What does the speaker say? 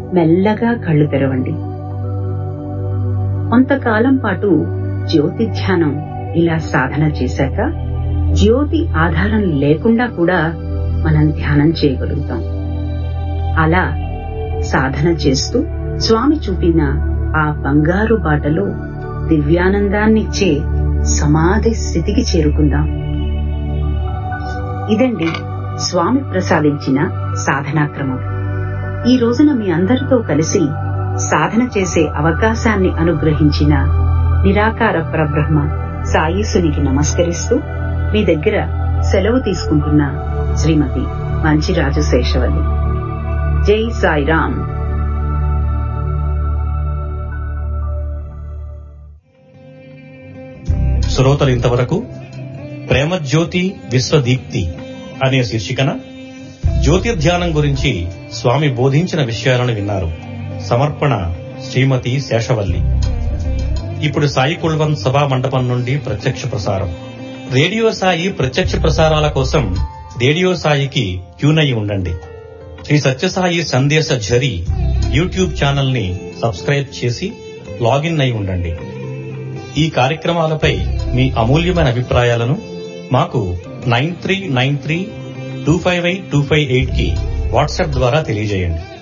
మెల్లగా కళ్ళు తెరవండి కొంతకాలం పాటు జ్యోతి ధ్యానం ఇలా సాధన చేశాక జ్యోతి ఆధారం లేకుండా కూడా మనం ధ్యానం చేయగలుగుతాం అలా సాధన చేస్తూ స్వామి చూపిన ఆ బంగారు బాటలో దివ్యానందాన్నిచ్చే సమాధి స్థితికి చేరుకుందాం ఇదండి స్వామి ప్రసాదించిన సాధనా క్రమం ఈ రోజున మీ అందరితో కలిసి సాధన చేసే అవకాశాన్ని అనుగ్రహించిన నిరాకార పరబ్రహ్మ సాయీసునికి నమస్కరిస్తూ మీ దగ్గర సెలవు తీసుకుంటున్న శ్రీమతి మంచిరాజు శేషవల్లి జై సాయిరామ్ శ్రోతలు ఇంతవరకు ప్రేమజ్యోతి విశ్వదీప్తి అనే శీర్షికన జ్యోతిర్ధ్యానం గురించి స్వామి బోధించిన విషయాలను విన్నారు సమర్పణ శ్రీమతి శేషవల్లి ఇప్పుడు సాయి కుల్వన్ సభా మండపం నుండి ప్రత్యక్ష ప్రసారం రేడియో సాయి ప్రత్యక్ష ప్రసారాల కోసం రేడియో సాయికి ట్యూన్ అయి ఉండండి శ్రీ సత్యసాయి సందేశ ఝరి యూట్యూబ్ ఛానల్ ని సబ్స్క్రైబ్ చేసి లాగిన్ అయి ఉండండి ఈ కార్యక్రమాలపై మీ అమూల్యమైన అభిప్రాయాలను మాకు nine three nine three two five eight two five eight కి వాట్సాప్ ద్వారా తెలియజేయండి